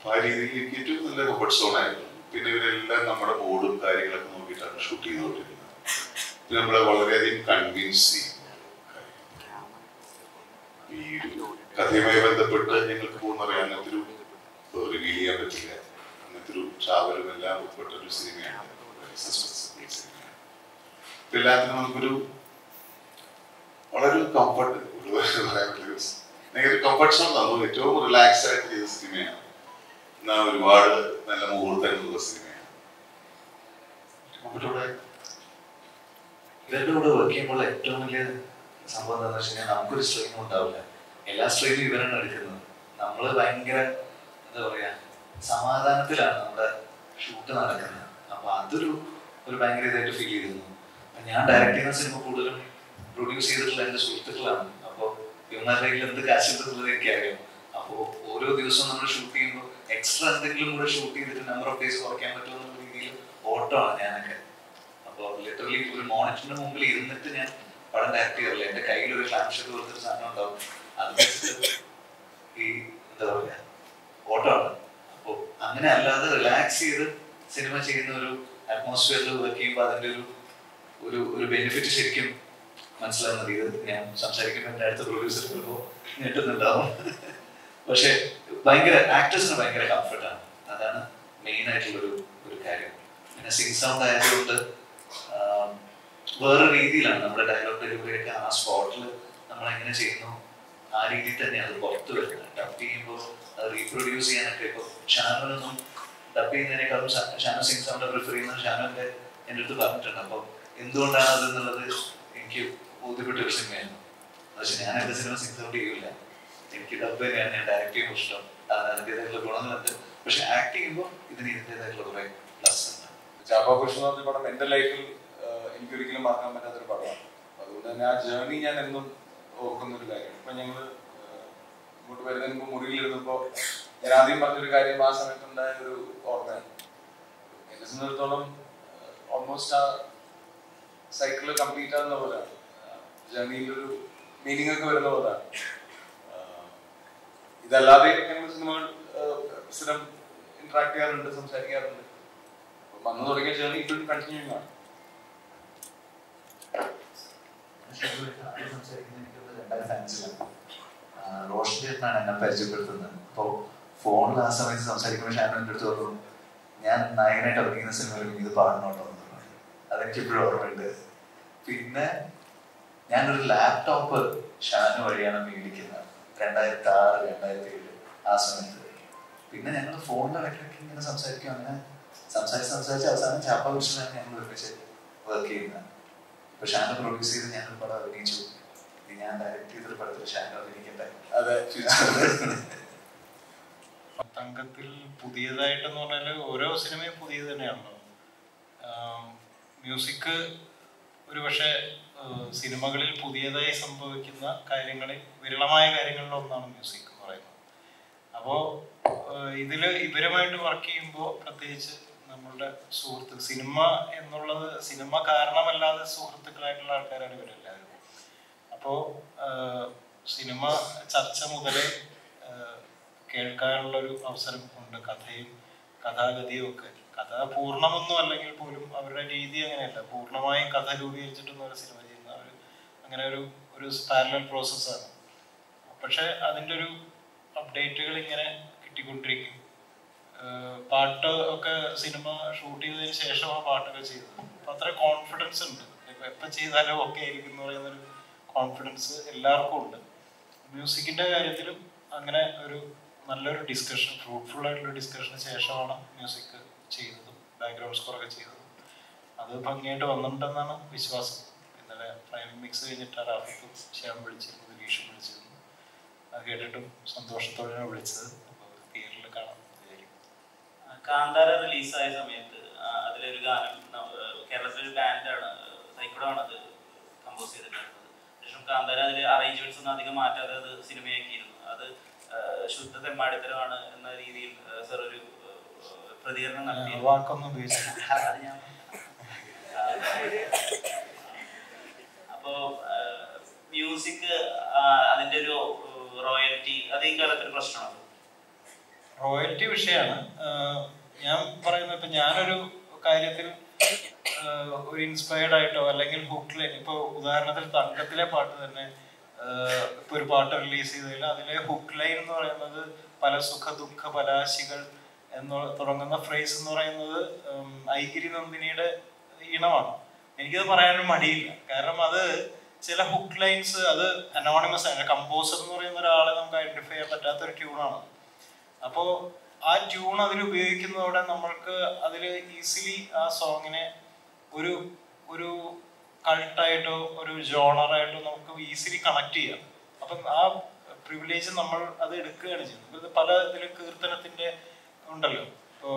അപ്പൊ ആ രീതിയിൽ എനിക്ക് ഏറ്റവും നല്ല കംഫർട്ട് സോൺ ആയിരുന്നു പിന്നെ ഇവരെല്ലാം നമ്മുടെ ബോർഡും കാര്യങ്ങളൊക്കെ നോക്കിയിട്ടാണ് ഷൂട്ട് ചെയ്തുകൊണ്ടിരുന്നത് പിന്നെ നമ്മളെ വളരെയധികം കൺവിൻസ് ചെയ്യും ഈ ഒരു കഥയുമായി ബന്ധപ്പെട്ട് ഞങ്ങൾക്ക് പോകുന്ന അങ്ങനത്തെ ഒരു റിവീൽ ചെയ്യാൻ പറ്റില്ല അങ്ങനത്തെ ഒരു ചാവലും എല്ലാം ഉൾപ്പെട്ട ഒരു സിനിമയാണ് സസ്പെൻസ് സിനിമയാണ് ഇപ്പൊ എല്ലാത്തിനും നമുക്കൊരു വളരെ കംഫർട്ട് പറയാൻ പറ്റില്ല ഭയങ്കര കംഫർട്ട് സോൺ തന്നു ഏറ്റവും റിലാക്സ് ആയിട്ട് ചെയ്ത സിനിമയാണ് എന്നാ ഒരുപാട് നല്ല മുഹൂർത്തങ്ങളുള്ള സിനിമയാണ് കംഫർട്ടബിൾ ഇവരുടെ കൂടെ വർക്ക് ചെയ്യുമ്പോൾ ഏറ്റവും വലിയ സംഭവം എന്താണെന്ന് വെച്ച് കഴിഞ്ഞാൽ നമുക്കൊരു സ്ട്രെയിനും ഉണ്ടാവില്ല എല്ലാ സ്ട്രെയിനും ഇവരാണ് എടുക്കുന്നത് നമ്മൾ ഭയങ്കര എന്താ പറയാ സമാധാനത്തിലാണ് നമ്മുടെ ഷൂട്ട് നടക്കുന്നത് അപ്പൊ അതൊരു ഒരു ഭയങ്കര ഇതായിട്ട് ഫീൽ ചെയ്തിരുന്നു അപ്പൊ ഞാൻ ഡയറക്ട് ചെയ്യുന്ന സിനിമ കൂടുതലും പ്രൊഡ്യൂസ് ചെയ്തിട്ടുള്ള എന്റെ സുഹൃത്തുക്കളാണ് അപ്പോൾ ഇവന്മാരുടെ കയ്യിൽ എന്ത് കാശ് ഉണ്ടെന്നുള്ളത് എനിക്കറിയാം അപ്പോൾ ഓരോ ദിവസവും നമ്മൾ ഷൂട്ട് ചെയ്യുമ്പോൾ എക്സ്ട്രാ എന്തെങ്കിലും കൂടെ ഷൂട്ട് ചെയ്തിട്ട് നമ്പർ ഓഫ് ഡേയ്സ് കുറയ്ക്കാൻ പറ്റുമെന്നുള്ള രീതിയിൽ ഓട്ടമാണ് ഞാനൊക്കെ അപ്പോൾ ലിറ്ററലി ഒരു മോണിറ്ററിന്റെ മുമ്പിൽ ഇരുന്നിട്ട് ഞാൻ പടം ഡയറക്ട് ചെയ്യാറില്ല എന്റെ കയ്യിൽ ഒരു ക്ലാംഷെറ്റ് പോലത്തെ ഒരു സാധനം ഉണ്ടാവും അത് വെച്ചിട്ട് ഈ എന്താ പറയാ ഓട്ടമാണ് അപ്പോൾ അങ്ങനെ അല്ലാതെ റിലാക്സ് ചെയ്ത് സിനിമ ചെയ്യുന്ന ഒരു അറ്റ്മോസ്ഫിയറിൽ വർക്ക് ചെയ്യുമ്പോൾ അതിന്റെ ഒരു ഒരു ഒരു ബെനിഫിറ്റ് ശരിക്കും മനസ്സിലാവുന്നത് ഇത് ഞാൻ സംസാരിക്കുമ്പോൾ എൻ്റെ അടുത്ത പ്രൊഡ്യൂസർ ചിലപ്പോൾ ഞെട്ടുന്നുണ്ടാവും പക്ഷെ ഭയങ്കര ആക്ടേഴ്സിന് ഭയങ്കര കംഫർട്ടാണ് അതാണ് മെയിൻ ആയിട്ടുള്ളൊരു ഒരു കാര്യം പിന്നെ സിംഗ് സൗണ്ട് ആയതുകൊണ്ട് ആം, വേറെ രീതിയിലാണ് നമ്മുടെ ഡയലോഗ് ഡെലിവറി ഒക്കെ ആ സ്പോട്ടിൽ നമ്മൾ എങ്ങനെ ചെയ്യുന്നു ആ രീതിയിൽ തന്നെയാണ് അത് പുറത്ത് വരുന്നത് ഡബ് ചെയ്യുമ്പോൾ അത് റീപ്രൊഡ്യൂസ് ചെയ്യാനൊക്കെ ഇപ്പോൾ ഷാനുവിനൊന്നും ഡബ് ചെയ്യുന്നതിനേക്കാളും ഷാ- ഷാനു സിംഗ് സൗണ്ട് പ്രിഫർ ചെയ്യുന്നത് ഷാനുവിന്റെ എൻ്റെ അടുത്ത് പറഞ്ഞിട്ടുണ്ട് അപ്പോൾ എന്തുകൊണ്ടാണ് അത് എന്നുള്ളത് എനിക്ക് ബോധ്യപ്പെട്ട ഒരു സിനിമയായിരുന്നു പക്ഷെ ഞാൻ എൻ്റെ സിനിമ സിംഗ് സൗണ്ട് ചെയ്യില്ല എനിക്ക് ഡബ് തന്നെയാണ് ഞാൻ ഡയറക്റ്റ് ചെയ്യുമ്പോൾ ഇഷ്ടം അതിന് അതിൻ്റെതായിട്ടുള്ള ഗുണങ്ങളുണ്ട് പക്ഷെ ആക്ട് ചെയ്യുമ്പോൾ ഇതിന് ഇതിൻ്റെതായിട്ടുള്ള കുറെ പ്ലസ് ഉണ്ട് ചാപ്പാ പുരുഷൻ എന്ന് പറഞ്ഞ പടം എന്റെ ലൈഫിൽ എനിക്ക് ഒരിക്കലും മറക്കാൻ പറ്റാത്തൊരു പടമാണ് അപ്പൊ അതുകൊണ്ട് തന്നെ ആ ജേർണി ഞാൻ എന്നും ഓർക്കുന്ന ഒരു കാര്യമാണ് ഇപ്പൊ ഞങ്ങള് ആഹ്, ഇങ്ങോട്ട് വരുന്നതിന് മുമ്പ് മുറിയിലിരുന്നപ്പോ ഞാൻ ആദ്യം പറഞ്ഞൊരു കാര്യം ആ സമയത്തുണ്ടായ ഒരു ഓർമ്മയാണ് എന്നെ സംബന്ധിച്ചിടത്തോളം ഓൾമോസ്റ്റ് ആ സൈക്കിള് കംപ്ലീറ്റ് ആകുന്ന പോലെയാണ് ജേർണിയിൽ ഒരു മീനിങ് ഒക്കെ വരുന്ന പോലെയാണ് ആഹ്, ഇതല്ലാതെ ഞങ്ങൾ സിനിമകൾ ആഹ്, സ്ഥിരം ഇന്ററാക്ട് ചെയ്യാറുണ്ട് സംസാരിക്കാറുണ്ട് അപ്പൊ വന്നു തുടങ്ങിയ ജേർണി ഇപ്പോഴും കണ്ടിന്യൂയിങ് ആണ് റോഷൻ ചേട്ടനാണ് എന്നെ പരിചയപ്പെടുത്തുന്നത് അപ്പോൾ ഫോണിൽ ആ സമയത്ത് സംസാരിക്കുമ്പോൾ ഷാനു എൻ്റെ അടുത്ത് പറഞ്ഞു ഞാൻ നായകനായിട്ട് അഭിനയിക്കുന്ന സിനിമയിൽ നീ ഇത് പാടണോട്ടോ എന്ന് പറഞ്ഞു അതെനിക്ക് ഇപ്പോഴും ഓർമ്മയുണ്ട് പിന്നെ ഞാനൊരു ലാപ്ടോപ്പ് ഷാനു വഴിയാണ് മേടിക്കുന്നത് രണ്ടായിരത്തി ആറ് രണ്ടായിരത്തി ഏഴ് ആ സമയത്ത് പിന്നെ ഞങ്ങൾ ഫോണിൽ ഇടയ്ക്കിടയ്ക്ക് ഇങ്ങനെ സംസാരിക്കും അങ്ങനെ സംസാരിച്ച് സംസാരിച്ച് അവസാനം ചാപ്പ കൃഷ്ണനാണ് ഞങ്ങൾ ഒരുമിച്ച് വർക്ക് ചെയ്യുന്നത് ഇപ്പൊ ഷാനു പ്രൊഡ്യൂസ് ചെയ്ത് ഞാനൊരു പടം അഭിനയിച്ചു ഇനി ഞാൻ ഡയറക്ട് ചെയ്തൊരു പടത്തിൽ ഷാനു അഭിനയിക്കട്ടെ അതെ തങ്കത്തിൽ പുതിയതായിട്ടെന്ന് പറഞ്ഞാൽ ഓരോ സിനിമയും പുതിയത് തന്നെയാണല്ലോ മ്യൂസിക് ഒരു പക്ഷേ സിനിമകളിൽ പുതിയതായി സംഭവിക്കുന്ന കാര്യങ്ങളിൽ വിരളമായ കാര്യങ്ങളിൽ ഒന്നാണ് മ്യൂസിക് എന്ന് പറയുന്നത് അപ്പോൾ ഇതിൽ ഇവരുമായിട്ട് വർക്ക് ചെയ്യുമ്പോൾ പ്രത്യേകിച്ച് നമ്മളുടെ സുഹൃത്ത് സിനിമ എന്നുള്ളത് സിനിമ കാരണമല്ലാതെ സുഹൃത്തുക്കളായിട്ടുള്ള ആൾക്കാരാണ് ഇവരെല്ലാവരും അപ്പോൾ സിനിമ ചർച്ച മുതലേ ആഹ്, കേൾക്കാനുള്ളൊരു അവസരം ഉണ്ട് കഥയും കഥാഗതിയും ഒക്കെ കഥ പൂർണ്ണമൊന്നും അല്ലെങ്കിൽ പോലും അവരുടെ രീതി അങ്ങനെയല്ല പൂർണ്ണമായും കഥ രൂപീകരിച്ചിട്ടൊന്നും ഒരു സിനിമ ചെയ്യുന്ന അവർ അങ്ങനെ ഒരു ഒരു പാരലൽ പ്രോസസ്സാണ് പക്ഷെ അതിൻ്റെ ഒരു അപ്ഡേറ്റുകൾ ഇങ്ങനെ കിട്ടിക്കൊണ്ടിരിക്കും ആഹ് പാട്ട് ഒക്കെ സിനിമ ഷൂട്ട് ചെയ്തതിന് ശേഷമാണ് പാട്ടൊക്കെ ചെയ്തത് അപ്പൊ അത്ര കോൺഫിഡൻസ് ഉണ്ട് ഇപ്പൊ എപ്പോൾ ചെയ്താലും ഒക്കെ ആയിരിക്കും എന്ന് പറയുന്നൊരു കോൺഫിഡൻസ് എല്ലാവർക്കും ഉണ്ട് മ്യൂസിക്കിന്റെ കാര്യത്തിലും അങ്ങനെ ഒരു നല്ലൊരു ഡിസ്കഷൻ ഫ്രൂട്ട്ഫുൾ ആയിട്ടുള്ള ഡിസ്കഷന് ശേഷമാണ് മ്യൂസിക് ചെയ്തതും ബാക്ക്ഗ്രൗണ്ട് സ്കോർ ഒക്കെ ചെയ്തതും അത് ഭംഗിയായിട്ട് വന്നിട്ടുണ്ടെന്നാണ് വിശ്വാസം ഇന്നലെ പ്രൈം മിക്സ് കഴിഞ്ഞിട്ട് റാഫിക്കും ശ്യാം വിളിച്ചിരുന്നു ദിലീഷും വിളിച്ചിരുന്നു അത് കേട്ടിട്ടും സന്തോഷത്തോടെയാണ് വിളിച്ചത് അപ്പോൾ തിയേറ്ററിൽ കാണാം വിചാരിക്കും കാന്താര റിലീസായ സമയത്ത് ആ, അതിലൊരു ഗാനം ന- കേരളത്തിലൊരു ബാൻഡാണ് സൈക്കിളാണ് അത് കമ്പോസ് ചെയ്തിട്ടുണ്ടായിരുന്നത് ശേഷം കാന്താര അതിൽ അറേഞ്ച്മെന്റ്സ് ഒന്നും അധികം മാറ്റാതെ അത് സിനിമയാക്കിയിരുന്നു അത് ആ, ശുദ്ധ തെമ്മാടിത്തരമാണ് എന്ന രീതിയിൽ സർ ഒരു ആ, പ്രതികരണം നടത്തി വാക്കൊന്നും ഉപയോഗിച്ചില്ല അത് ഞാൻ അപ്പോ മ്യൂസിക് അതിന്റെ ഒരു റോയൽറ്റി അത് ഈ കാലത്ത് ഒരു പ്രശ്നമാണ് റോയൽറ്റി വിഷയമാണ് ഞാൻ പറയുന്നത് ഇപ്പൊ ഞാനൊരു കാര്യത്തിൽ ആഹ് ഒരു ഇൻസ്പയർഡ് ആയിട്ടോ അല്ലെങ്കിൽ ഹുക്ക് ലൈൻ ഇപ്പൊ ഉദാഹരണത്തിൽ തങ്കത്തിലെ പാട്ട് തന്നെ ആഹ് ഇപ്പൊ ഒരു പാട്ട് റിലീസ് ചെയ്തതിൽ അതിലെ ഹുക്ക് ലൈൻ എന്ന് പറയുന്നത് പല സുഖ ദുഃഖ പരാശികൾ എന്ന് തുടങ്ങുന്ന ഫ്രേസ് എന്ന് പറയുന്നത് ഉം, ഐഗിരി നന്ദിനിയുടെ ഈണമാണ് എനിക്കത് പറയാനും മടിയില്ല കാരണം അത് ചില ഹുക്ക് ലൈൻസ് അത് അനോണിമസ് ആണ് കമ്പോസർ എന്ന് പറയുന്ന ഒരാളെ നമുക്ക് ഐഡന്റിഫൈ ചെയ്യാൻ പറ്റാത്ത ഒരു ട്യൂണാണ് അപ്പോൾ ആ ട്യൂൺ അതിൽ ഉപയോഗിക്കുന്നതോടെ നമ്മൾക്ക് അതിൽ ഈസിലി ആ സോങ്ങിനെ ഒരു ഒരു കൾട്ടായിട്ടോ ഒരു ജോണറായിട്ടോ നമുക്ക് ഈസിലി കണക്ട് ചെയ്യാം അപ്പം ആ പ്രിവിലേജ് നമ്മൾ അത് എടുക്കുകയാണ് ചെയ്യുന്നത് ഇത് പല ഇതിലും കീർത്തനത്തിന്റെ ഉണ്ടല്ലോ ഇപ്പോൾ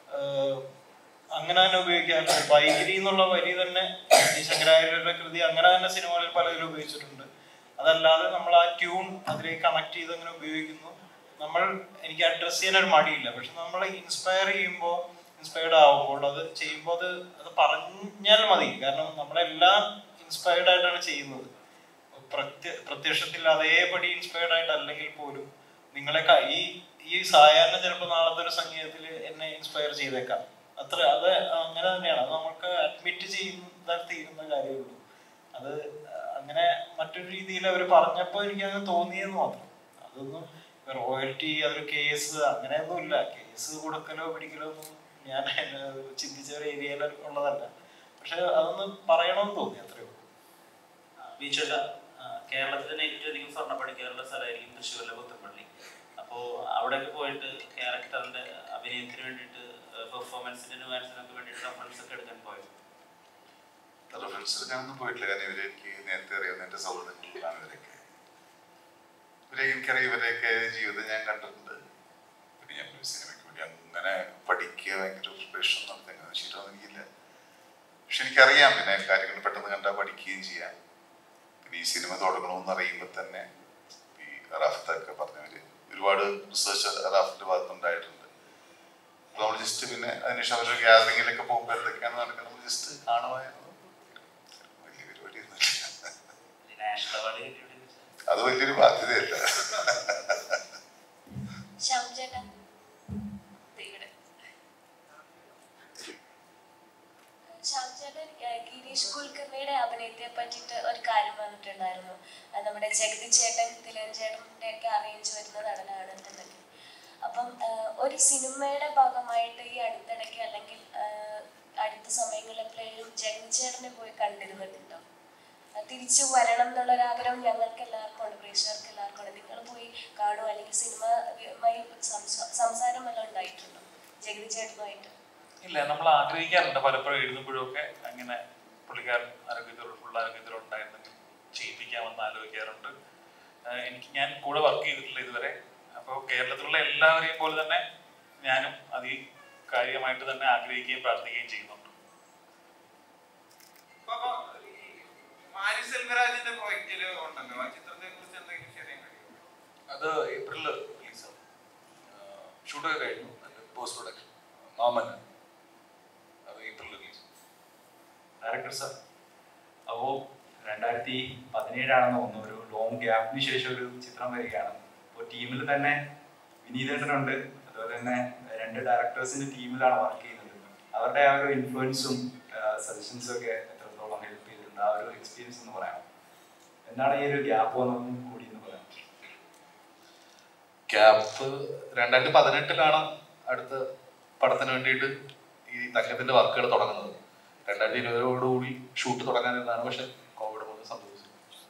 അങ്ങനെ തന്നെ ഉപയോഗിക്കാം വൈകിരി എന്നുള്ള വരി തന്നെ ഈ ശങ്കരാചാര്യരുടെ കൃതി അങ്ങനെ തന്നെ സിനിമകളിൽ പലതിലും ഉപയോഗിച്ചിട്ടുണ്ട് അതല്ലാതെ നമ്മൾ ആ ട്യൂൺ അതിലേക്ക് കണക്ട് ചെയ്ത് അങ്ങനെ ഉപയോഗിക്കുന്നു നമ്മൾ എനിക്ക് അഡ്രസ് ചെയ്യാൻ ഒരു മടിയില്ല പക്ഷെ നമ്മൾ ഇൻസ്പയർ ചെയ്യുമ്പോൾ ഇൻസ്പയർഡ് ആവുമ്പോൾ അത് ചെയ്യുമ്പോൾ അത് അത് പറഞ്ഞാൽ മതി കാരണം നമ്മളെല്ലാം ഇൻസ്പയർഡ് ആയിട്ടാണ് ചെയ്യുന്നത് പ്രത്യ പ്രത്യക്ഷത്തിൽ അതേപടി ഇൻസ്പയർഡ് ആയിട്ടല്ലെങ്കിൽ പോലും നിങ്ങളെ ക- ഈ ഈ സായാഹ്ന ചിലപ്പോൾ നാളത്തെ ഒരു സംഗീതത്തിൽ എന്നെ ഇൻസ്പയർ ചെയ്തേക്കാം അത്ര അത് അങ്ങനെ തന്നെയാണ് അത് നമുക്ക് അഡ്മിറ്റ് ചെയ്യുന്ന തീരുന്ന കാര്യമുള്ളൂ അത് അങ്ങനെ മറ്റൊരു രീതിയിൽ അവർ പറഞ്ഞപ്പോൾ എനിക്ക് അങ്ങനെ തോന്നിയെന്ന് മാത്രം അതൊന്നും റോയൽറ്റി അതൊരു കേസ് അങ്ങനെയൊന്നും ഇല്ല കേസ് കൊടുക്കലോ പിടിക്കലോ ഒന്നും ഞാൻ ചിന്തിച്ച ഒരു ഏരിയയിൽ ഉള്ളതല്ല പക്ഷെ അതൊന്ന് പറയണമെന്ന് തോന്നി അത്രേ ഉള്ളൂ ബീച്ചുള്ള കേരളത്തിൽ തന്നെ ഏറ്റവും അധികം സ്വർണ്ണ പഠിക്കാറുള്ള സ്ഥലമായിരിക്കും തൃശ്ശൂരിലെ പുത്തപ്പള്ളി അപ്പോൾ അവിടെയൊക്കെ പോയിട്ട് ക്യാരക്ടറിന്റെ അഭിനയത്തിന് വേണ്ടിയിട്ട് പെർഫോമൻസിന്റെ ന്യൂവാൻസിനൊക്കെ വേണ്ടിയിട്ട് റെഫറൻസ് ഒക്കെ എടുക്കാൻ പോയത് റെഫറൻസ് എടുക്കാനൊന്നും പോയിട്ടില്ല കാരണം ഇവരെ എനിക്ക് നേരത്തെ അറിയാവുന്ന എന്റെ സൗഹൃദങ്ങളിലാണ് ഇവരൊക്കെ ഇവരെ എനിക്കറിയാം ഇവരെയൊക്കെ ജീവിതം ഞാൻ കണ്ടിട്ടുണ്ട് പിന്നെ ഞാൻ ഒരു സിനിമയ്ക്ക് വേണ്ടി അങ്ങനെ പഠിക്കുക ഭയങ്കര പ്രിപ്പറേഷൻ നടത്തുക ശീലമൊന്നും എനിക്കില്ല പക്ഷെ എനിക്കറിയാം പിന്നെ കാര്യങ്ങൾ പെട്ടെന്ന് കണ്ടാൽ പഠിക്കുകയും ചെയ്യാം പിന്നെ ഈ സിനിമ തുടങ്ങണമെന്ന് അറിയുമ്പോൾ തന്നെ ഈ റാഫത്തൊക്കെ പറഞ്ഞവര് ഒരുപാട് റിസർച്ച് റാഫത്തിന്റെ ഭാഗത്തുണ്ടായിട്ടുണ്ട് അപ്പൊ നമ്മൾ ജസ്റ്റ് പിന്നെ അതിനുശേഷം അവരുടെ ഗ്യാതറിങ്ങിലൊക്കെ പോകുമ്പോൾ എന്തൊക്കെയാണ് നടക്കുന്നത് നമ്മൾ ജസ്റ്റ് കാണുമായിരുന്നു വലിയ പരിപാടിയൊന്നുമില്ല നാഷണൽ അവാർഡ് കിട്ടിയ അത് വലിയൊരു ബാധ്യതയല്ല ശ്യാം ചേട്ടാ ദേ ഇവിടെ ശ്യാം ചേട്ടൻ ഏഹ്, ഗിരീഷ് കുൽക്കർണിയുടെ അഭിനയത്തെ പറ്റിയിട്ട് ഒരു കാര്യം പറഞ്ഞിട്ടുണ്ടായിരുന്നു അത് നമ്മുടെ ജഗതി ചേട്ടൻ തിലൻ ചേട്ടൻ്റെ ഒക്കെ അറേഞ്ച് വരുന്ന നടനാണ് എന്നൊക്കെ അപ്പം ഏഹ്, ഒരു സിനിമയുടെ ഭാഗമായിട്ട് ഈ അടുത്തിടയ്ക്ക് അല്ലെങ്കിൽ ഏഹ്, അടുത്ത സമയങ്ങളിൽ എപ്പോഴെങ്കിലും ജഗതി ചേട്ടനെ പോയി കണ്ടിരുന്നിട്ടുണ്ടോ അത് തിരിച്ചു വരണം എന്നുള്ള ഒരു ആഗ്രഹം ഞങ്ങൾക്ക് എല്ലാവർക്കും ഉണ്ട് പ്രേക്ഷകർക്ക് എല്ലാവർക്കും ഉണ്ട് നിങ്ങൾ പോയി കാണുക അല്ലെങ്കിൽ സിനിമയുമായി സംസ- സംസാരം വല്ലതും ഉണ്ടായിട്ടുണ്ടോ ജഗതി ചേട്ടനുമായിട്ട് ഇല്ല നമ്മൾ ആഗ്രഹിക്കാറുണ്ട് പലപ്പോഴും എഴുതുമ്പോഴും ഒക്കെ അങ്ങനെ പുള്ളിക്കാരൻ ആരോഗ്യത്തോട് ഫുൾ ആരോഗ്യത്തോട് ഉണ്ടായിരുന്നെങ്കിൽ ചെയ്യിപ്പിക്കാമെന്ന് ആലോചിക്കാറുണ്ട് ആഹ് എനിക്ക് ഞാൻ കൂടെ വർക്ക് ചെയ്തിട്ടില്ല ഇതുവരെ അപ്പോൾ കേരളത്തിലുള്ള എല്ലാവരെയും പോലെ തന്നെ ഞാനും അതി കാര്യമായിട്ട് തന്നെ ആഗ്രഹിക്കുകയും പ്രാർത്ഥിക്കുകയും ചെയ്യുന്നുണ്ട് അപ്പൊ ഈ മാരി സെൽവരാജിന്റെ പ്രോജക്റ്റില് ഉണ്ടല്ലോ ആ ചിത്രത്തെ കുറിച്ച് എന്തെങ്കിലും ഷെയർ ചെയ്യാൻ കഴിയുമോ അത് ഏപ്രിലിൽ റിലീസാവും ഷൂട്ടൊക്കെ കഴിഞ്ഞു അതിൻ്റെ പോസ്റ്റ് പ്രൊഡക്ഷൻ മാമൻ അത് ഏപ്രിലിൽ റിലീസ് ഡയറക്ടർ സർ അപ്പോൾ രണ്ടായിരത്തി പതിനേഴാണെന്ന് തോന്നുന്നു ഒരു ലോങ് ഗ്യാപ്പിന് ശേഷം ഒരു ചിത്രം വരികയാണ് അപ്പോൾ ടീമിൽ തന്നെ വിനീതേട്ടനുണ്ട് അതുപോലെ തന്നെ രണ്ട് ഡയറക്ടേഴ്സിന്റെ ടീമിലാണ് വർക്ക് ചെയ്യുന്നത് അവരുടെ ആ ഒരു ഇൻഫ്ലുവൻസും സജഷൻസും ഒക്കെ എത്രത്തോളം ഹെൽപ്പ് ചെയ്തിട്ടുണ്ട് ആ ഒരു എക്സ്പീരിയൻസ് എന്ന് പറയാം എന്താണ് ഈ ഒരു ഗ്യാപ്പ് വന്നതും കൂടി എന്ന് പറയാം ക്യാപ്പ് രണ്ടായിരത്തി പതിനെട്ടിലാണ് അടുത്ത പടത്തിന് വേണ്ടിയിട്ട് ഈ തങ്കത്തിന്റെ വർക്കുകൾ തുടങ്ങുന്നത് രണ്ടായിരത്തി ഇരുപതോടുകൂടി ഷൂട്ട് തുടങ്ങാനിരുന്നതാണ് പക്ഷെ കോവിഡ് മൂലം സംഭവിച്ചു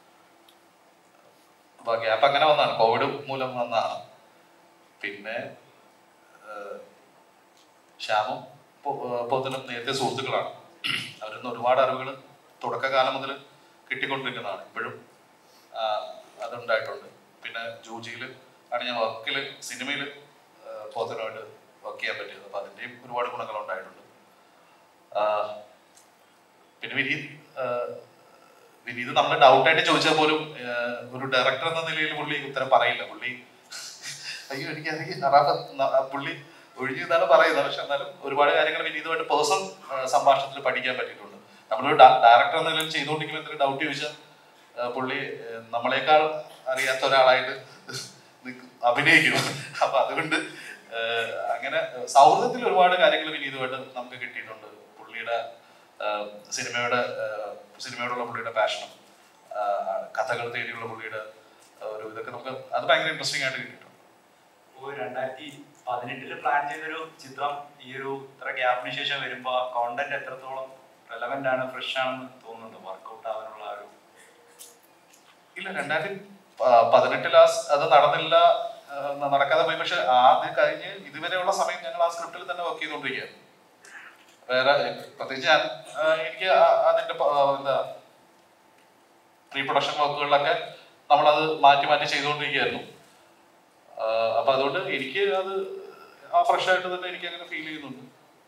അപ്പൊ ഗ്യാപ്പ് അങ്ങനെ വന്നതാണ് കോവിഡ് മൂലം വന്നതാണ് പിന്നെ ഏഹ്, ശ്യാമും പൊ- ഏഹ് പോത്തനും നേരത്തെ സുഹൃത്തുക്കളാണ് അവരിൽ നിന്ന് ഒരുപാട് അറിവുകൾ തുടക്കകാലം മുതൽ കിട്ടിക്കൊണ്ടിരിക്കുന്നതാണ് ഇപ്പോഴും ആ, അതുണ്ടായിട്ടുണ്ട് പിന്നെ ജൂജിയിൽ ആണ് ഞാൻ വർക്കിൽ സിനിമയിൽ പോത്തനുമായിട്ട് വർക്ക് ചെയ്യാൻ പറ്റിയത് അപ്പൊ അതിൻ്റെയും ഒരുപാട് ഗുണങ്ങൾ ഉണ്ടായിട്ടുണ്ട് ആ, പിന്നെ വിനീത് ആ, വിനീത് നമ്മൾ ഡൗട്ടായിട്ട് ചോദിച്ചാൽ പോലും ആ, ഒരു ഡയറക്ടർ എന്ന നിലയിൽ പുള്ളി ഉത്തരം പറയില്ല പുള്ളി അയ്യോ എനിക്ക് അറിയില്ല അറാഫ ന- പുള്ളി ഒഴിഞ്ഞു എന്നാണ് പറയുന്നത് പക്ഷെ എന്നാലും ഒരുപാട് കാര്യങ്ങൾ വിനീതുമായിട്ട് പേഴ്സണൽ സംഭാഷണത്തിൽ പഠിക്കാൻ പറ്റിയിട്ടുണ്ട് നമ്മളൊരു ഡയറക്ടർ എന്ന നിലയിൽ ചെയ്തുകൊണ്ടിരിക്കുന്ന എന്തെങ്കിലും ഡൗട്ട് ചോദിച്ചാൽ ആ, പുള്ളി ആ, നമ്മളെക്കാൾ അറിയാത്ത ഒരാളായിട്ട് നിക്ക് അഭിനയിക്കും അപ്പൊ അതുകൊണ്ട് ഏഹ് അങ്ങനെ സൗഹൃദത്തിൽ ഒരുപാട് കാര്യങ്ങൾ വിനീതുമായിട്ട് നമുക്ക് കിട്ടിയിട്ടുണ്ട് പുള്ളിയുടെ ഏഹ് സിനിമയുടെ ഏഹ് സിനിമയോടുള്ള പുള്ളിയുടെ പാഷനും കഥകൾ തേടിയുള്ള പുള്ളിയുടെ ഒരു ഇതൊക്കെ നമുക്ക് അത് ഭയങ്കര ഇൻട്രസ്റ്റിംഗ് ആയിട്ട് കിട്ടിയിട്ടുണ്ട് ഒരു രണ്ടായിരത്തി പതിനെട്ടില് പ്ലാൻ ചെയ്തൊരു ചിത്രം ഈ ഒരു ഇത്ര ഗ്യാപ്പിന് ശേഷം വരുമ്പോ കോണ്ടന്റ് എത്രത്തോളം റെലവെന്റ് ആണ് ഫ്രഷ് ആണെന്ന് തോന്നുന്നുണ്ട് വർക്കൗട്ട് ആവാനുള്ള ആ ഒരു ഇല്ല രണ്ടായിരത്തി പ- പതിനെട്ടിൽ ആ സ് അത് നടന്നില്ല ആ, നടക്കാതെ പോയി പക്ഷെ ആദ്യം കഴിഞ്ഞ് ഇതുവരെയുള്ള സമയം ഞങ്ങൾ ആ സ്ക്രിപ്റ്റിൽ തന്നെ വർക്ക് ചെയ്തുകൊണ്ടിരിക്കുകയാണ് വേറെ പ്രത്യേകിച്ച് ഞാൻ ആ, എനിക്ക് ആ- അതിന്റെ പ- ആ, എന്താ പ്രീ പ്രൊഡക്ഷൻ വർക്കുകളിലൊക്കെ നമ്മളത് മാറ്റി മാറ്റി ചെയ്തുകൊണ്ടിരിക്കുകയായിരുന്നു ആ, അപ്പൊ അതുകൊണ്ട് എനിക്ക് അത് ആ ഫ്രഷ് ആയിട്ട് തന്നെ എനിക്ക് അങ്ങനെ ഫീൽ ചെയ്യുന്നുണ്ട്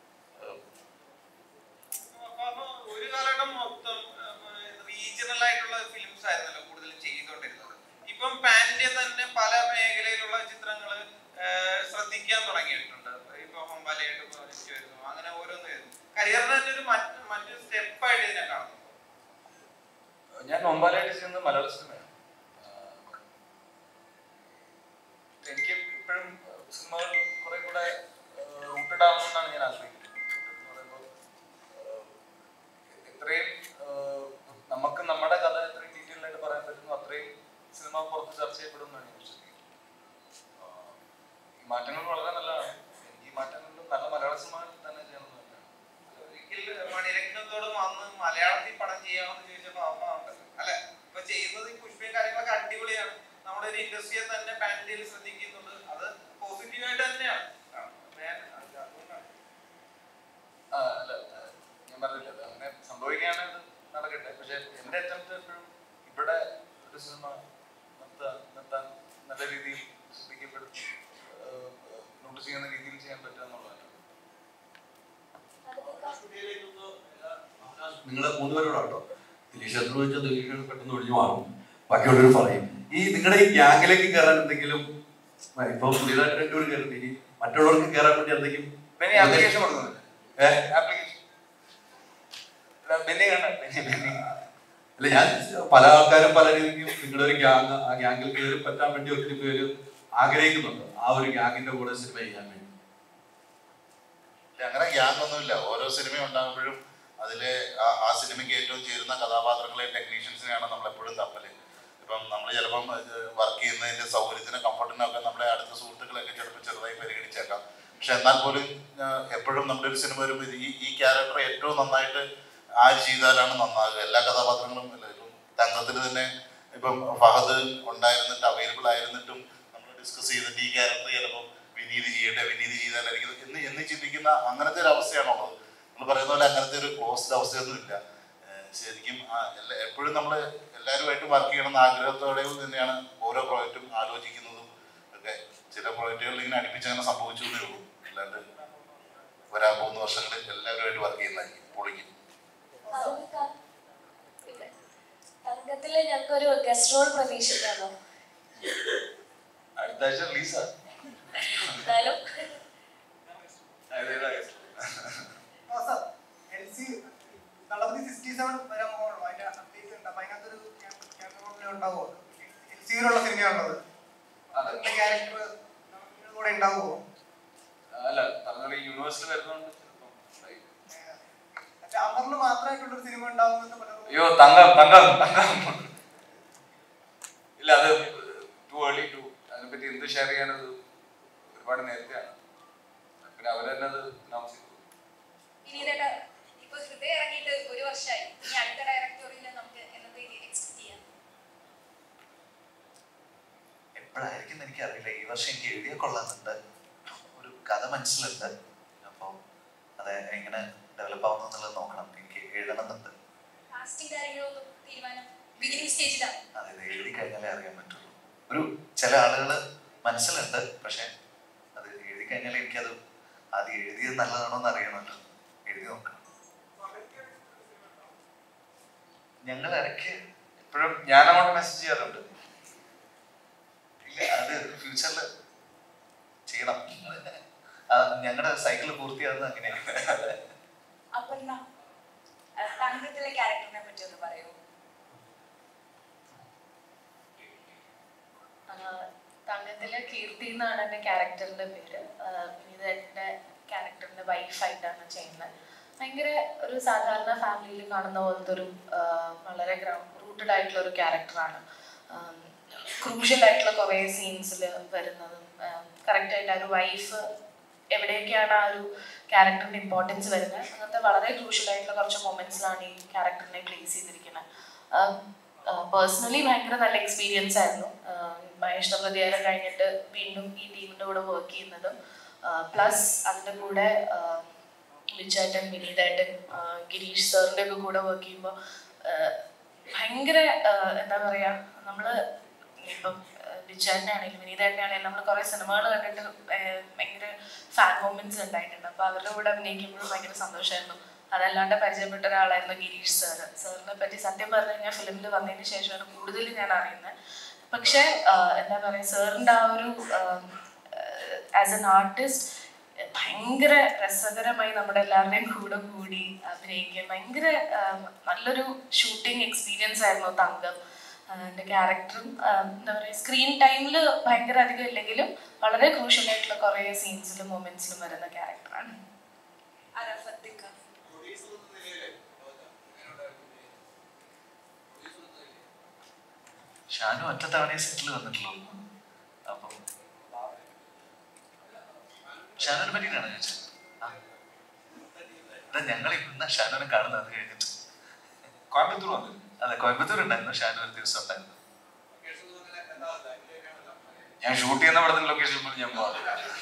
കാരണം ഒരു കാലഘട്ടം മൊത്തം റീജിയണൽ ആയിട്ടുള്ള ഫിലിംസ് ആയിരുന്നല്ലോ കൂടുതലും ചെയ്തുകൊണ്ടിരുന്നത് ഇപ്പം പാനിന്റെ തന്നെ പല മേഖലയിലുള്ള ചിത്രങ്ങൾ ശ്രദ്ധിക്കാൻ തുടങ്ങിയിട്ടുണ്ട് ഇപ്പൊ ഹൊമ്പാലയായിട്ട് പ്രോജക്റ്റ് വരുന്നു അങ്ങനെ ഓരോന്ന് വരുന്നു കരിയറിന് തന്നെ ഒരു മറ്റ് മറ്റൊരു സ്റ്റെപ്പായിട്ട് ഇതിനെ കാണുന്നു ഞാൻ നോമ്പാലായിട്ട് ചെയ്യുന്നത് മലയാള സിനിമയാണ് ആഹ് എനിക്ക് ഇപ്പോഴും സിനിമകൾ കുറെ കൂടെ റൂട്ടഡ് ആവണമെന്നാണ് ഞാൻ ആഗ്രഹിക്കുന്നത് എന്ന് പറയുമ്പോൾ ആഹ് എത്രയും ആഹ് നമുക്ക് നമ്മുടെ കഥ എത്രയും ഡീറ്റെയിൽ ആയിട്ട് പറയാൻ പറ്റുന്നു അത്രയും സിനിമ പുറത്ത് ചർച്ച ചെയ്യപ്പെടുമെന്നാണ് ഞാൻ വിശ്വസിക്കുന്നത് ആഹ് ഈ മാറ്റങ്ങൾ വളരെ നല്ലതാണ് എനിക്ക് ഈ മാറ്റങ്ങളിൽ നല്ല മലയാള സിനിമ തന്നെ ചെയ്യണമെന്ന് തന്നെയാണ് ഒരിക്കൽ മണിരത്നത്തോട് വന്ന് മലയാളത്തിൽ പടം ചെയ്യാമെന്ന് ചോദിച്ചപ്പോ അമ്മ ഉണ്ടല്ലോ അല്ലെ ഇപ്പൊ ചെയ്യുന്നത് ഈ പുഷ്പയും കാര്യങ്ങളൊക്കെ അടിപൊളിയാണ് നമ്മുടെ ഒരു ഇൻഡസ്ട്രിയെ തന്നെ പാൻഡിൽ ശ്രദ്ധിക്കുന്നുണ്ട് അത് പോസിറ്റീവായിട്ട് തന്നെയാണ് ആ, ഞാൻ അത് അതുകൊണ്ടാണ്. ആ, അല്ല ആ, ഞാൻ പറഞ്ഞില്ല അത് അങ്ങനെ സംഭവിക്കുകയാണെങ്കിൽ അത് നടക്കട്ടെ പക്ഷെ എന്റെ അറ്റംപ്റ്റ് എപ്പോഴും ഇവിടെ ഒരു സിനിമ നിർത്താൻ നിർത്താൻ നല്ല രീതിയിൽ ശ്രദ്ധിക്കപ്പെടും നോട്ടീസ് ചെയ്യുന്ന രീതിയിൽ ചെയ്യാൻ പറ്റുക എന്നുള്ളതാണ് നിങ്ങൾ മൂന്നുപേരോടാട്ടോ ദിലീഷ് എത്ര ചോദിച്ചാൽ ദിലീഷ് പെട്ടെന്ന് ഒഴിഞ്ഞു മാറും ബാക്കിയുള്ളവർ പറയും ഈ നിങ്ങളുടെ ഈ ഗ്യാങ്ങിലേക്ക് കയറാൻ എന്തെങ്കിലും ഇപ്പൊ പുതിയതായിട്ട് രണ്ടുപേർ കയറുന്നത് ഇനി മറ്റുള്ളവർക്ക് കയറാൻ വേണ്ടി എന്തെങ്കിലും ബെന്നി ആപ്ലിക്കേഷൻ കൊടുക്കുന്നുണ്ട് ആപ്ലിക്കേഷൻ ബെന്നി കണ്ട ബെന്നി ബെന്നി അല്ല ഞാൻ പല ആൾക്കാരും പല രീതിക്കും നിങ്ങളുടെ ഒരു ഗ്യാങ് ആ ഗ്യാങ്ങിൽ കയറി പറ്റാൻ വേണ്ടി ഒത്തിരി പേര് ആഗ്രഹിക്കുന്നുണ്ട് ആ ഒരു ഗ്യാങ്ങിന്റെ കൂടെ സിനിമ ചെയ്യാൻ വേണ്ടി ഇല്ല, അങ്ങനെ ഗ്യാങ് ഒന്നുമില്ല ഓരോ സിനിമ ഉണ്ടാകുമ്പോഴും അതിലെ ആ- ആ സിനിമയ്ക്ക് ഏറ്റവും ചേരുന്ന കഥാപാത്രങ്ങളെയും ടെക്നീഷ്യൻസിനെയാണ് നമ്മൾ എപ്പോഴും തപ്പല് ഇപ്പം നമ്മൾ ചിലപ്പം വർക്ക് ചെയ്യുന്നതിന്റെ സൗകര്യത്തിന് കംഫർട്ടിനും ഒക്കെ നമ്മുടെ അടുത്ത സുഹൃത്തുക്കളൊക്കെ ചിലപ്പോൾ ചെറുതായി പരിഗണിച്ചേക്കാം പക്ഷെ എന്നാൽ പോലും ആ, എപ്പോഴും നമ്മുടെ ഒരു സിനിമ വരുമ്പോൾ ഇത് ഈ ഈ ക്യാരക്ടർ ഏറ്റവും നന്നായിട്ട് ആര് ചെയ്താലാണ് നന്നാകുക എല്ലാ കഥാപാത്രങ്ങളും ഇല്ല ഇപ്പം തങ്കത്തിൽ തന്നെ ഇപ്പം ഫഹദ് ഉണ്ടായിരുന്നിട്ട് അവൈലബിൾ ആയിരുന്നിട്ടും നമ്മൾ ഡിസ്കസ് ചെയ്തിട്ട് ഈ ക്യാരക്ടർ ചിലപ്പോൾ വിനീത് ചെയ്യട്ടെ വിനീത് ചെയ്താലായിരിക്കും ഇത് എന്ന് എന്ന് ചിന്തിക്കുന്ന അങ്ങനത്തെ ഒരു അവസ്ഥയാണുള്ളത് നമ്മൾ പറയുന്ന പോലെ അങ്ങനത്തെ ഒരു ക്ലോസ്ഡ് അവസ്ഥയൊന്നും ഇല്ല ഏഹ് ശരിക്കും ആ എല്ലാ- എപ്പോഴും നമ്മൾ എല്ലാവരുമായിട്ട് വർക്ക് ചെയ്യണമെന്ന് ആഗ്രഹത്തോടെ തന്നെയാണ് ഓരോ പ്രോജക്റ്റും ആലോചിക്കുന്നതും ഒക്കെ ചില പ്രോജക്റ്റുകൾ ഇങ്ങനെ അടുപ്പിച്ചങ്ങനെ സംഭവിച്ചു എന്നേ ഉള്ളൂ അല്ലാണ്ട് വരാൻ പോകുന്ന വർഷങ്ങളിൽ എല്ലാവരുമായിട്ട് വർക്ക് ചെയ്യുന്നതായിരിക്കും പൊളിക്കും തങ്കത്തില് ഞങ്ങൾക്കൊരു ഗസ്റ്റ് റോൾ പ്രതീക്ഷിക്കാമോ അടുത്ത ആഴ്ച റിലീസാണ് എന്നാലും തളപതി സിക്സ്റ്റി സെവൻ വരാൻ പോകുള്ളൂ അതിന്റെ അപ്ഡേറ്റ് ഉണ്ട് അപ്പൊ അതിനകത്തൊരു ക്യാമറ ഉണ്ടാവുമോ എൽ സിയിലുള്ള സിനിമയാണുള്ളത് അതിന്റെ ക്യാരക്ടർ കൂടെ ഉണ്ടാവുമോ അല്ല പറഞ്ഞ യൂണിവേഴ്സിൽ വരുന്നതുകൊണ്ട് ചിലപ്പം ഉണ്ടായിരിക്കും. മറ്റേ അമറിന് മാത്രമായിട്ടുള്ള ഒരു സിനിമ ഉണ്ടാവുമെന്ന് പലരും അയ്യോ തങ്കം തങ്കം തങ്കം ഇല്ല അത് ടു ഏർലി ടു അതിനെപ്പറ്റി എന്ത് ഷെയർ ചെയ്യാനത് ഒരുപാട് നേരത്തെയാണ് പിന്നെ അവർ തന്നെ അത് അനൗൺസ് ചെയ്തു വിനീതേട്ടാ ഇപ്പൊ ഹൃദയം ഇറങ്ങിയിട്ട് ഒരു വർഷമായി ഇനി അടുത്ത ഡയറക്ടോറിയൽ നമുക്ക് എന്നത്തേക്ക് എക്സ്പെക്ട് ചെയ്യാം എപ്പോഴായിരിക്കും എനിക്കറിയില്ല ഈ വർഷം എനിക്ക് എഴുതിയ കൊള്ളാന്നുണ്ട് ഒരു കഥ മനസ്സിലുണ്ട് അപ്പോൾ അത് എങ്ങനെ ഡെവലപ്പ് ആവുന്നു എന്നുള്ളത് നോക്കണം എനിക്ക് എഴുതണമെന്നുണ്ട് കാസ്റ്റിംഗ് കാര്യങ്ങളൊന്നും തീരുമാനം ബിഗിനിങ് സ്റ്റേജിലാണ് അതായത് എഴുതി കഴിഞ്ഞാലേ അറിയാൻ പറ്റുള്ളൂ ഒരു ചില ആളുകൾ മനസ്സിലുണ്ട് പക്ഷെ അത് എഴുതി കഴിഞ്ഞാൽ എനിക്കത് ആദ്യം എഴുതിയത് നല്ലതാണോ എന്ന് അറിയണമല്ലോ എഴുതി നോക്കണം ഞങ്ങൾ ഇടയ്ക്ക് ഇപ്പോഴും ഞാൻ അങ്ങോട്ട് മെസ്സേജ് ചെയ്യാറുണ്ട് ഇല്ല അത് ഫ്യൂച്ചറിൽ ചെയ്യണം ഞങ്ങളുടെ സൈക്കിൾ പൂർത്തിയാകുന്നത് അങ്ങനെയാണ് അപർണ തങ്കത്തിലെ ക്യാരക്ടറിനെ പറ്റി ഒന്ന് പറയൂ തങ്കത്തിലെ കീർത്തി എന്നാണ് എൻ്റെ ക്യാരക്ടറിന്റെ പേര് ഇത് എൻ്റെ ക്യാരക്ടറിന്റെ വൈഫായിട്ടാണ് ചെയ്യുന്നത് ഭയങ്കര ഒരു സാധാരണ ഫാമിലിയിൽ കാണുന്ന പോലത്തെ ഒരു ആ, വളരെ റൂട്ടഡ് ആയിട്ടുള്ള ഒരു ക്യാരക്ടറാണ് ക്രൂഷ്യൽ ആയിട്ടുള്ള കുറേ സീൻസിൽ വരുന്നതും കറക്റ്റ് ആയിട്ട് ആ ഒരു വൈഫ് എവിടെയൊക്കെയാണ് ആ ഒരു ക്യാരക്ടറിന്റെ ഇമ്പോർട്ടൻസ് വരുന്നത് അങ്ങനത്തെ വളരെ ക്രൂഷ്യൽ ആയിട്ടുള്ള കുറച്ച് മൊമെന്റ്സിലാണ് ഈ ക്യാരക്ടറിനെ പ്ലേസ് ചെയ്തിരിക്കുന്നത് പേഴ്സണലി ഭയങ്കര നല്ല എക്സ്പീരിയൻസ് ആയിരുന്നു ആഹ് മഹേഷ് പ്രതികാരം കഴിഞ്ഞിട്ട് വീണ്ടും ഈ ടീമിന്റെ കൂടെ വർക്ക് ചെയ്യുന്നതും പ്ലസ് അതിന്റെ കൂടെ വിജയേട്ടൻ വിനീതേട്ടൻ ആഹ് ഗിരീഷ് സാറിന്റെ ഒക്കെ കൂടെ വർക്ക് ചെയ്യുമ്പോൾ ഭയങ്കര ആഹ് എന്താ പറയാ നമ്മള് ഇപ്പം വിജയേട്ടനാണെങ്കിലും വിനീതേട്ടനാണെങ്കിലും നമ്മൾ കുറെ സിനിമകൾ കണ്ടിട്ട് ആഹ് ഭയങ്കര ഫാൻ മൂമെന്റ്സ് ഉണ്ടായിട്ടുണ്ട് അപ്പൊ അവരുടെ കൂടെ അഭിനയിക്കുമ്പോഴും ഭയങ്കര സന്തോഷമായിരുന്നു അതല്ലാണ്ട് പരിചയപ്പെട്ട ഒരാളായിരുന്നു ഗിരീഷ് സാറ് സാറിനെ പറ്റി സത്യം പറഞ്ഞു കഴിഞ്ഞാൽ ഫിലിമിൽ വന്നതിന് ശേഷമാണ് കൂടുതൽ ഞാൻ അറിയുന്നത് പക്ഷേ ആഹ് എന്താ പറയുക സാറിൻ്റെ ആ ഒരു ആസ് എൻ ആർട്ടിസ്റ്റ് ഭയങ്കര രസകരമായി നമ്മുടെ എല്ലാവരുടെയും കൂടെ കൂടി അഭിനയിക്കുക ഭയങ്കര ആഹ് നല്ലൊരു ഷൂട്ടിംഗ് എക്സ്പീരിയൻസ് ആയിരുന്നു തങ്കം ആഹ് എൻ്റെ ക്യാരക്ടറും എന്താ പറയുക സ്ക്രീൻ ടൈമിൽ ഭയങ്കര അധികം ഇല്ലെങ്കിലും വളരെ ക്രൂഷ്യൽ ആയിട്ടുള്ള കുറേ സീൻസിലും മൊമെന്റ്സിലും വരുന്ന ക്യാരക്ടറാണ് അറഫത്തിക്ക ഷാനു ഒറ്റ തവണയെ സെറ്റിൽ വന്നിട്ടുള്ളൂ അപ്പം ഷാനുവിനെ പറ്റിയിട്ടാണ് ചോദിച്ചത് ആ. ഇതാ ഞങ്ങൾ ഇന്ന് ഷാനുവിനെ കാണുന്നത് അത് കഴിഞ്ഞിട്ട് കോയമ്പത്തൂർ വന്നു അതെ കോയമ്പത്തൂർ ഉണ്ടായിരുന്നു ഷാനു ഒരു ദിവസം ഉണ്ടായിരുന്നു ഞാൻ ഷൂട്ട് ചെയ്യുന്ന പടത്തിന്റെ ലൊക്കേഷൻ പോലും ഞാൻ പോകാം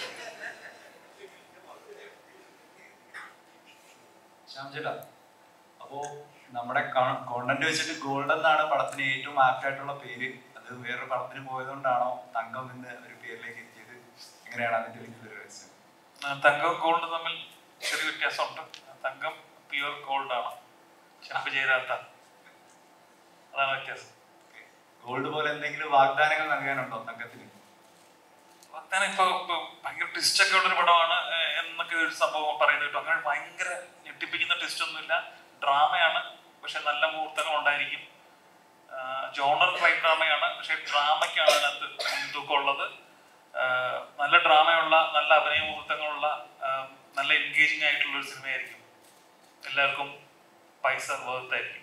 ശ്യാം ചേട്ടാ അപ്പോ നമ്മുടെ കോണ്ടന്റ് വെച്ചിട്ട് ഗോൾഡ് എന്നാണ് പടത്തിന് ഏറ്റവും ആപ്റ്റ് ആയിട്ടുള്ള പേര് അത് വേറൊരു പടത്തിന് പോയതുകൊണ്ടാണോ തങ്കം എന്ന് ഒരു പേരിലേക്ക് എത്തിയത് എങ്ങനെയാണ് അതിന്റെ വലിയൊരു രഹസ്യം ആ, തങ്കവും ഗോൾഡ് തമ്മിൽ ചെറിയ വ്യത്യാസമുണ്ട് തങ്കം പ്യുവർ ഗോൾഡ് ആണ് ചെമ്പ് ചേരാത്ത അതാണ് വ്യത്യാസം ഗോൾഡ് പോലെ എന്തെങ്കിലും വാഗ്ദാനങ്ങൾ നൽകാനുണ്ടോ തങ്കത്തിന് വാഗ്ദാനം ഇപ്പൊ ഇപ്പൊ ഭയങ്കര ട്വിസ്റ്റ് ഒക്കെ ഉള്ളൊരു പടമാണ് ഏഹ്, എന്നൊക്കെ ഒരു സംഭവം പറയുന്നത് കേട്ടോ അങ്ങനെ ഭയങ്കര ഞെട്ടിപ്പിക്കുന്ന ട്വിസ്റ്റ് ഒന്നുമില്ല ഡ്രാമയാണ് പക്ഷെ നല്ല മുഹൂർത്തങ്ങൾ ഉണ്ടായിരിക്കും ജോണർ ക്രൈം ഡ്രാമയാണ് പക്ഷെ ഡ്രാമയ്ക്കാണ് അതിനകത്ത് മുൻതൂക്കം ഉള്ളത് ആഹ്, നല്ല ഡ്രാമയുള്ള നല്ല അഭിനയ മുഹൂർത്തങ്ങളുള്ള ആഹ്, നല്ല എൻഗേജിങ് ആയിട്ടുള്ള ഒരു സിനിമയായിരിക്കും എല്ലാവർക്കും പൈസ വേർത്തായിരിക്കും